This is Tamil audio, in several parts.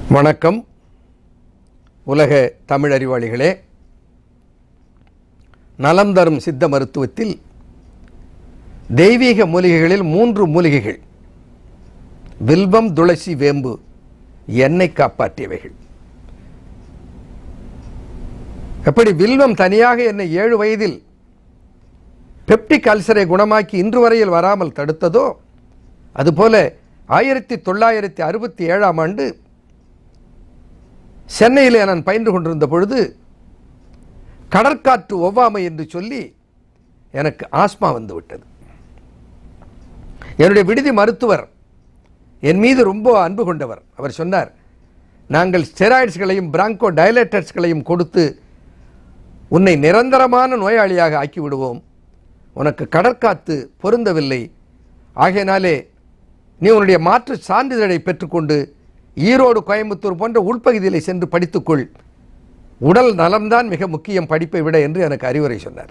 வணக்கம் உலக தமிழ் அறிவாளிகளே நலம் தரும் சித்த மருத்துவத்தில் தெய்வீக மூலிகைகளில் மூன்று மூலிகைகள் வில்வம் துளசி வேம்பு என்னை காப்பாற்றியவைகள் எப்படி வில்வம் தனியாக என்னை ஏழு வயதில் பெப்டிக் அல்சரை குணமாக்கி இன்று வரையில் வராமல் தடுத்ததோ அதுபோல ஆயிரத்தி தொள்ளாயிரத்தி அறுபத்தி ஏழாம் ஆண்டு சென்னையிலே நான் பயின்று கொண்டிருந்த பொழுது கடற்காற்று ஒவ்வாமை என்று சொல்லி எனக்கு ஆஸ்மா வந்து விட்டது என்னுடைய விடுதி மருத்துவர் என் மீது ரொம்ப அன்பு கொண்டவர் அவர் சொன்னார் நாங்கள் ஸ்டெராய்ட்ஸ்களையும் பிராங்கோ டைலேட்டர்ஸ்களையும் கொடுத்து உன்னை நிரந்தரமான நோயாளியாக ஆக்கி விடுவோம் உனக்கு கடற்காத்து பொருந்தவில்லை ஆகையினாலே நீ உன்னுடைய மாற்று சான்றிதழை பெற்றுக்கொண்டு ஈரோடு கோயம்புத்தூர் போன்ற உள்பகுதியில் சென்று படித்துக்கொள் உடல் நலம்தான் மிக முக்கியம் படிப்பை விட என்று எனக்கு அறிவுரை சொன்னார்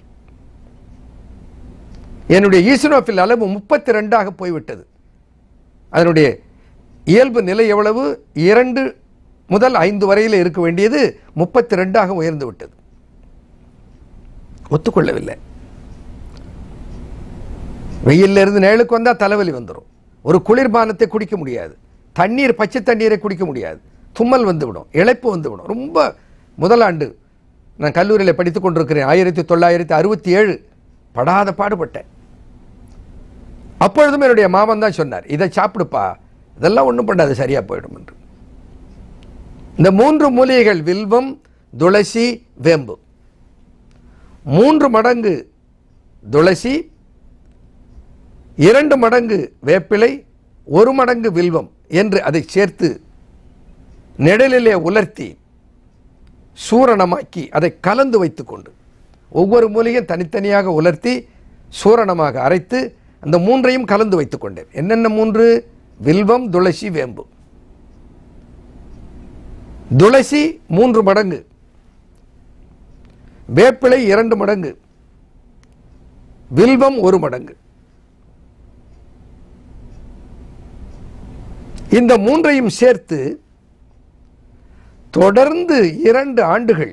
என்னுடைய ஈசனோஃபில் அளவு முப்பத்தி ரெண்டாக போய்விட்டது அதனுடைய இயல்பு நிலை எவ்வளவு இரண்டு முதல் ஐந்து வரையில் இருக்க வேண்டியது முப்பத்தி ரெண்டாக உயர்ந்து விட்டது ஒத்துக்கொள்ளவில்லை வெயில்ல இருந்து நேழுக்கு வந்தால் தலைவலி வந்துடும் ஒரு குளிர்பானத்தை குடிக்க முடியாது தண்ணீர் பச்சை தண்ணீரை குடிக்க முடியாது தும்மல் வந்துவிடும் இழைப்பு வந்துவிடும் ரொம்ப முதலாண்டு நான் கல்லூரியில் படித்து கொண்டிருக்கிறேன் ஆயிரத்தி தொள்ளாயிரத்தி அறுபத்தி ஏழு படாத பாடுபட்டேன் அப்பொழுதும் என்னுடைய மாமன் தான் சொன்னார் இதை சாப்பிடுப்பா இதெல்லாம் ஒன்றும் பண்ணாது சரியாக போயிடும் என்று இந்த மூன்று மூலிகைகள் வில்வம் துளசி வேம்பு மூன்று மடங்கு துளசி இரண்டு மடங்கு வேப்பிலை ஒரு மடங்கு வில்வம் என்று அதை சேர்த்து நிழலிலே உலர்த்தி சூரணமாக்கி அதை கலந்து வைத்துக்கொண்டு ஒவ்வொரு மூலிகையும் தனித்தனியாக உலர்த்தி சூரணமாக அரைத்து அந்த மூன்றையும் கலந்து வைத்துக் கொண்டேன் என்னென்ன மூன்று வில்வம் துளசி வேம்பு துளசி மூன்று மடங்கு வேப்பிலை இரண்டு மடங்கு வில்வம் ஒரு மடங்கு இந்த மூன்றையும் சேர்த்து தொடர்ந்து இரண்டு ஆண்டுகள்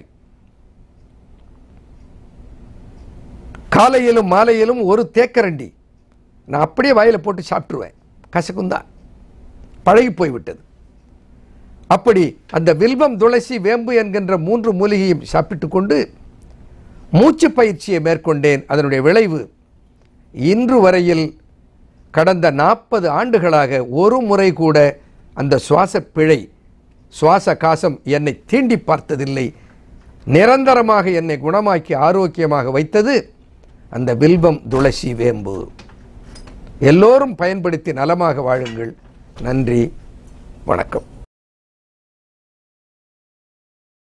காலையிலும் மாலையிலும் ஒரு தேக்கரண்டி நான் அப்படியே வாயில போட்டு சாப்பிட்டுருவேன் கசக்குந்தான் பழகி போய்விட்டது அப்படி அந்த வில்வம் துளசி வேம்பு என்கின்ற மூன்று மூலிகையும் சாப்பிட்டு கொண்டு மூச்சு பயிற்சியை மேற்கொண்டேன் அதனுடைய விளைவு இன்று வரையில் கடந்த நாற்பது ஆண்டுகளாக ஒரு முறை கூட அந்த சுவாச பிழை சுவாச காசம் என்னை தீண்டி பார்த்ததில்லை நிரந்தரமாக என்னை குணமாக்கி ஆரோக்கியமாக வைத்தது அந்த வில்வம் துளசி வேம்பு எல்லோரும் பயன்படுத்தி நலமாக வாழுங்கள் நன்றி வணக்கம்